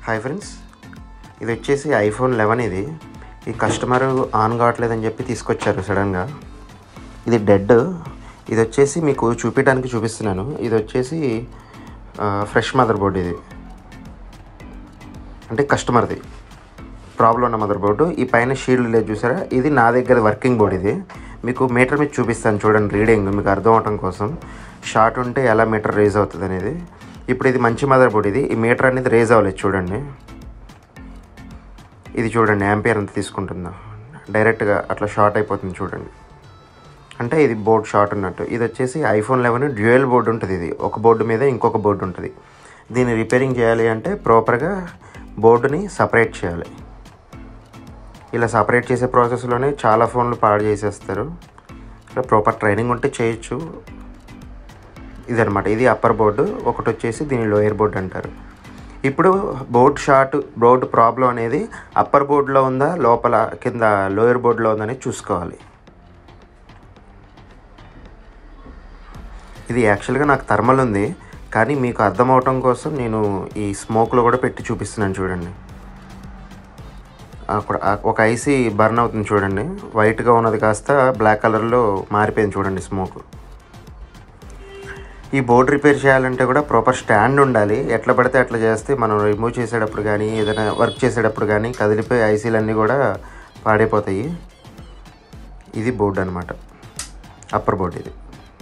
hi friends ఇది వచ్చేసి iPhone eleven ఇది ఈ కస్టమర్ ఆన్ కావట్లేదని చెప్పి తీసుకొచ్చారు సడన్గా ఇది డెడ్ ఇది వచ్చేసి మీకు చూపించడానికి చూపిస్తున్నాను ఇది వచ్చేసి ఫ్రెష్ మదర్ బోర్డ్ ఇది అంటే కస్టమర్ది ప్రాబ్లం ఉన్న మదర్ బోర్డు ఈ పైన షీల్డ్ లేదు చూసారా ఇది నా దగ్గర వర్కింగ్ బోర్డ్ ఇది మీకు మీటర్ మీద చూపిస్తాను చూడండి రీడింగ్ మీకు అర్థం అవటం కోసం షార్ట్ ఉంటే ఎలా మీటర్ రేజ్ అవుతుంది అనేది ఇప్పుడు ఇది మంచి మదర్ బోర్డ్ ఇది ఈ మీటర్ అనేది రేజ్ అవ్వలేదు చూడండి ఇది చూడండి యాంపియర్ ఎంత తీసుకుంటుందో డైరెక్ట్గా అట్లా షార్ట్ అయిపోతుంది చూడండి అంటే ఇది బోర్డ్ షార్ట్ ఉన్నట్టు ఇది వచ్చేసి ఐఫోన్ లెవెన్ డ్యూయల్ బోర్డు ఉంటుంది ఇది ఒక బోర్డు మీద ఇంకొక బోర్డు ఉంటుంది దీన్ని రిపేరింగ్ చేయాలి అంటే ప్రాపర్గా బోర్డుని సపరేట్ చేయాలి ఇలా సపరేట్ చేసే ప్రాసెస్లోనే చాలా ఫోన్లు పాడు చేసేస్తారు ఇలా ప్రాపర్ ట్రైనింగ్ ఉంటే చేయొచ్చు ఇదనమాట ఇది అప్పర్ బోర్డు ఒకటి వచ్చేసి దీని లోయర్ బోర్డు అంటారు ఇప్పుడు బోర్డ్ షార్ట్ బోర్డు ప్రాబ్లం అనేది అప్పర్ బోర్డులో ఉందా లోపల కింద లోయర్ బోర్డులో ఉందని చూసుకోవాలి ఇది యాక్చువల్గా నాకు థర్మల్ ఉంది కానీ మీకు అర్థం అవటం కోసం నేను ఈ స్మోక్లో కూడా పెట్టి చూపిస్తున్నాను చూడండి అక్కడ ఒక ఐసీ బర్న్ అవుతుంది చూడండి వైట్గా ఉన్నది కాస్త బ్లాక్ కలర్లో మారిపోయింది చూడండి స్మోక్ ఈ బోర్డు రిపేర్ చేయాలంటే కూడా ప్రాపర్ స్టాండ్ ఉండాలి ఎట్లా పడితే అట్లా చేస్తే మనం రిమూవ్ చేసేటప్పుడు కానీ ఏదైనా వర్క్ చేసేటప్పుడు కానీ కదిలిపోయి ఐసీలు అన్నీ కూడా పాడైపోతాయి ఇది బోర్డు అనమాట అప్పర్ బోర్డు ఇది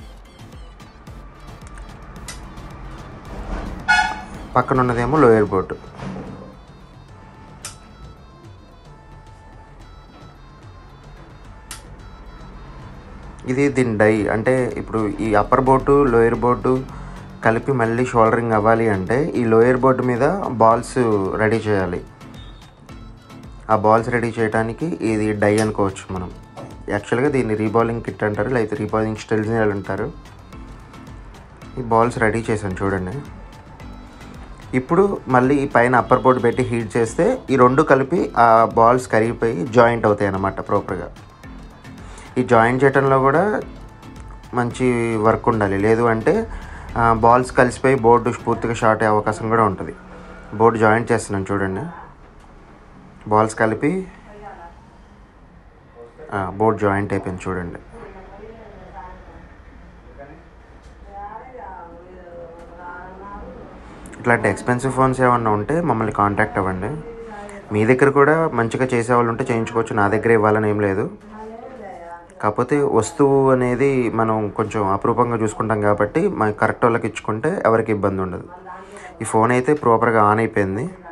పక్కన ఉన్నదేమో లోయర్ బోర్డు ఇది దీని డై అంటే ఇప్పుడు ఈ అప్పర్ బోర్డు లోయర్ బోర్డు కలిపి మళ్ళీ షోల్డరింగ్ అవ్వాలి అంటే ఈ లోయర్ బోర్డు మీద బాల్స్ రెడీ చేయాలి ఆ బాల్స్ రెడీ చేయడానికి ఇది డై అనుకోవచ్చు మనం యాక్చువల్గా దీన్ని రీబాలింగ్ కిట్ అంటారు లేకపోతే రీబాలింగ్ స్టిల్స్ అంటారు ఈ బాల్స్ రెడీ చేశాను చూడండి ఇప్పుడు మళ్ళీ ఈ పైన అప్పర్ బోర్డు పెట్టి హీట్ చేస్తే ఈ రెండు కలిపి ఆ బాల్స్ కరిగిపోయి జాయింట్ అవుతాయి అన్నమాట ప్రాపర్గా ఈ జాయింట్ చేయడంలో కూడా మంచి వర్క్ ఉండాలి లేదు అంటే బాల్స్ కలిసిపోయి బోర్డు పూర్తిగా షార్ట్ అయ్యే అవకాశం కూడా ఉంటుంది బోర్డు జాయింట్ చేస్తున్నాను చూడండి బాల్స్ కలిపి బోర్డు జాయింట్ అయిపోయింది చూడండి ఇట్లాంటి ఎక్స్పెన్సివ్ ఫోన్స్ ఏమన్నా ఉంటే మమ్మల్ని కాంటాక్ట్ అవ్వండి మీ దగ్గర కూడా మంచిగా చేసేవాళ్ళు ఉంటే చేయించుకోవచ్చు నా దగ్గర ఇవ్వాలని ఏం లేదు కాకపోతే వస్తువు అనేది మనం కొంచెం అపరూపంగా చూసుకుంటాం కాబట్టి మన కరెక్ట్ వాళ్ళకి ఇచ్చుకుంటే ఎవరికి ఇబ్బంది ఉండదు ఈ ఫోన్ అయితే ప్రాపర్గా ఆన్ అయిపోయింది